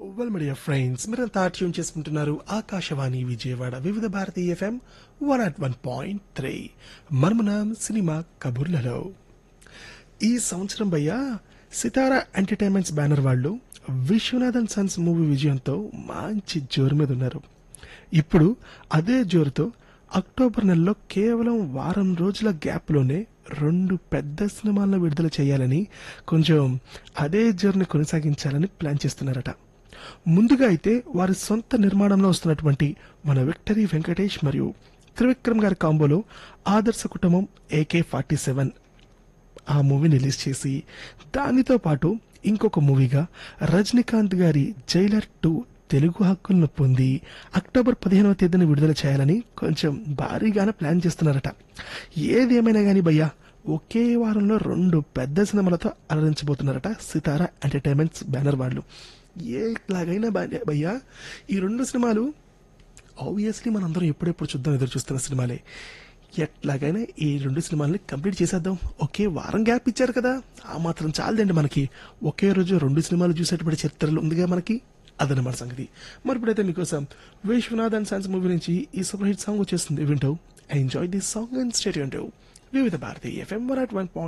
well media friends మీరంతా tune చేసుకుంటున్నారు Akashvani Vijayawada Vividh Bharati FM one at one point three మనమునం cinema కబుర్లలో ఈ సంవత్సరం భయ్య సితారా ఎంటర్టైన్మెంట్స్ బ్యానర్ వాళ్ళు విశ్వనాథన్ సన్స్ మూవీ విజయంతో మంచి జోరు మీద ఉన్నారు ఇప్పుడు అదే జోరుతో అక్టోబర్ నెలలో కేవలం వారం రోజుల గ్యాప్లోనే రెండు పెద్ద సినిమాలను విడుదల చేయాలని కొంచెం అదే జోరుని కొనసాగించాలని ప్లాన్ చేస్తున్నారట ముందుగా అయితే వారి సొంత నిర్మాణంలో వస్తున్నటువంటి మన విక్టరీ వెంకటేష్ మరియు త్రివిక్రమ్ గారి కాంబోలో ఆదర్శ కుటుంబం ఏకే ఫార్టీ సెవెన్ ఆ మూవీని రిలీజ్ చేసి దానితో పాటు ఇంకొక మూవీగా రజనీకాంత్ గారి జైలర్ టూ తెలుగు హక్కులను పొంది అక్టోబర్ పదిహేనవ తేదీన విడుదల చేయాలని కొంచెం భారీగానే ప్లాన్ చేస్తున్నారట ఏది ఏమైనా కానీ భయ్యా ఒకే వారంలో రెండు పెద్ద సినిమాలతో అలరించబోతున్నారట సితారా ఎంటర్టైన్మెంట్స్ బ్యానర్ వాళ్ళు ఏలాగైనా భయ్యా- భయ్యా ఈ రెండు సినిమాలు ఆబ్వియస్లీ మనందరం ఎప్పుడెప్పుడు చూద్దాం ఎదురు చూస్తున్న సినిమాలే ఎట్లాగైనా ఈ రెండు సినిమాల్ని కంప్లీట్ చేసేద్దాం ఒకే వారం గ్యాప్ ఇచ్చారు కదా ఆ మాత్రం చాలదండి మనకి ఒకే రోజు రెండు సినిమాలు చూసేటప్పుడు చరిత్రలు ఉందిగా మనకి అదనమాట సంగతి మరి ఇప్పుడైతే మీకోసం విశ్వనాథ్ అండ్ సన్స్ మూవీ నుంచి ఈ సూపర్ హిట్ సాంగ్ వచ్చేస్తుంది వింటూ enjoy this song and state Vividh Bharati FM one at one point